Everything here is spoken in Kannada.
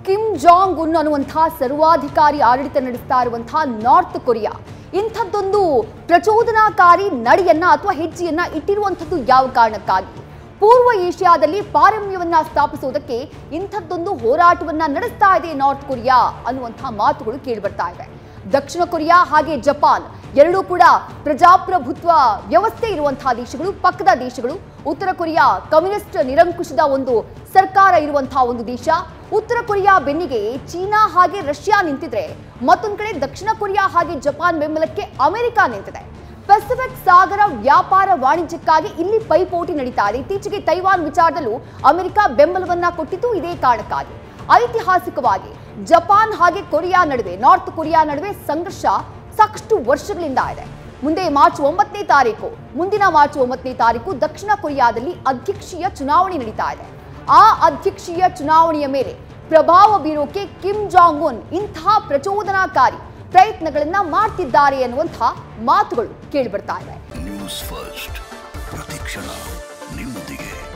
ಕಿಮ್ ಜಾಂಗ್ ಉನ್ ಅನ್ನುವಂತಹ ಸರ್ವಾಧಿಕಾರಿ ಆಡಳಿತ ನಡೆಸ್ತಾ ಇರುವಂತಹ ನಾರ್ತ್ ಕೊರಿಯಾ ಇಂಥದ್ದೊಂದು ಪ್ರಚೋದನಾಕಾರಿ ನಡೆಯನ್ನ ಅಥವಾ ಹೆಜ್ಜೆಯನ್ನ ಇಟ್ಟಿರುವಂಥದ್ದು ಯಾವ ಕಾರಣಕ್ಕಾಗಿ ಪೂರ್ವ ಏಷ್ಯಾದಲ್ಲಿ ಪಾರಮ್ಯವನ್ನ ಸ್ಥಾಪಿಸುವುದಕ್ಕೆ ಇಂಥದ್ದೊಂದು ಹೋರಾಟವನ್ನ ನಡೆಸ್ತಾ ಇದೆ ನಾರ್ತ್ ಕೊರಿಯಾ ಅನ್ನುವಂತಹ ಮಾತುಗಳು ಕೇಳಿಬರ್ತಾ ಇವೆ ದಕ್ಷಿಣ ಕೊರಿಯಾ ಹಾಗೆ ಜಪಾನ್ ಎರಡೂ ಕೂಡ ಪ್ರಜಾಪ್ರಭುತ್ವ ವ್ಯವಸ್ಥೆ ಇರುವಂತಹ ದೇಶಗಳು ಪಕ್ಕದ ದೇಶಗಳು ಉತ್ತರ ಕೊರಿಯಾ ಕಮ್ಯುನಿಸ್ಟ್ ನಿರಂಕುಶದ ಒಂದು ಸರ್ಕಾರ ಇರುವಂತಹ ಒಂದು ದೇಶ ಉತ್ತರ ಕೊರಿಯಾ ಬೆನ್ನಿಗೆ ಚೀನಾ ಹಾಗೆ ರಷ್ಯಾ ನಿಂತಿದ್ರೆ ಮತ್ತೊಂದು ಕಡೆ ದಕ್ಷಿಣ ಕೊರಿಯಾ ಹಾಗೆ ಜಪಾನ್ ಬೆಂಬಲಕ್ಕೆ ಅಮೆರಿಕ ನಿಂತಿದೆ ಪೆಸಿಫಿಕ್ ಸಾಗರ ವ್ಯಾಪಾರ ವಾಣಿಜ್ಯಕ್ಕಾಗಿ ಇಲ್ಲಿ ಪೈಪೋಟಿ ನಡೀತಾ ಇದೆ ಇತ್ತೀಚೆಗೆ ತೈವಾನ್ ವಿಚಾರದಲ್ಲೂ ಅಮೆರಿಕ ಬೆಂಬಲವನ್ನ ಕೊಟ್ಟಿದ್ದು ಇದೇ ಕಾರಣಕ್ಕಾಗಿ ಐತಿಹಾಸಿಕವಾಗಿ ಜಪಾನ್ ಹಾಗೆ ಕೊರಿಯಾ ನಡುವೆ ನಾರ್ತ್ ಕೊರಿಯಾ ನಡುವೆ ಸಂಘರ್ಷ ಸಾಕಷ್ಟು ವರ್ಷಗಳಿಂದ ಇದೆ ಮುಂದೆ ಮಾರ್ಚ್ ಒಂಬತ್ತನೇ ತಾರೀಕು ಮುಂದಿನ ಮಾರ್ಚ್ ಒಂಬತ್ತನೇ ತಾರೀಕು ದಕ್ಷಿಣ ಕೊರಿಯಾದಲ್ಲಿ ಅಧ್ಯಕ್ಷೀಯ ಚುನಾವಣೆ ನಡೀತಾ ಇದೆ ಆ ಅಧ್ಯಕ್ಷೀಯ ಚುನಾವಣೆಯ ಮೇಲೆ ಪ್ರಭಾವ ಬೀರೋಕೆ ಕಿಮ್ ಜಾಂಗ್ ಉನ್ ಇಂತಹ ಪ್ರಚೋದನಾಕಾರಿ ಪ್ರಯತ್ನಗಳನ್ನ ಮಾಡ್ತಿದ್ದಾರೆ ಅನ್ನುವಂತಹ ಮಾತುಗಳು ಕೇಳಿಬರ್ತಾ ಇವೆ ನ್ಯೂಸ್ ಫಸ್ಟ್ ಪ್ರತಿಕ್ಷಣ ನಿಮ್ಮೊಂದಿಗೆ